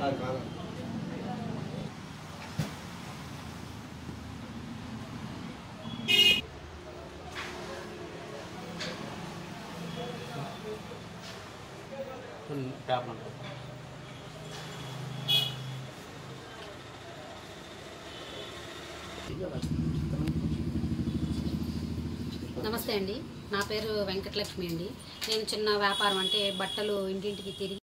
paper నమస్తే అండి నా పేరు వెంకటలక్ష్మి అండి నేను చిన్న వ్యాపారం అంటే బట్టలు ఇంటింటికి తిరిగి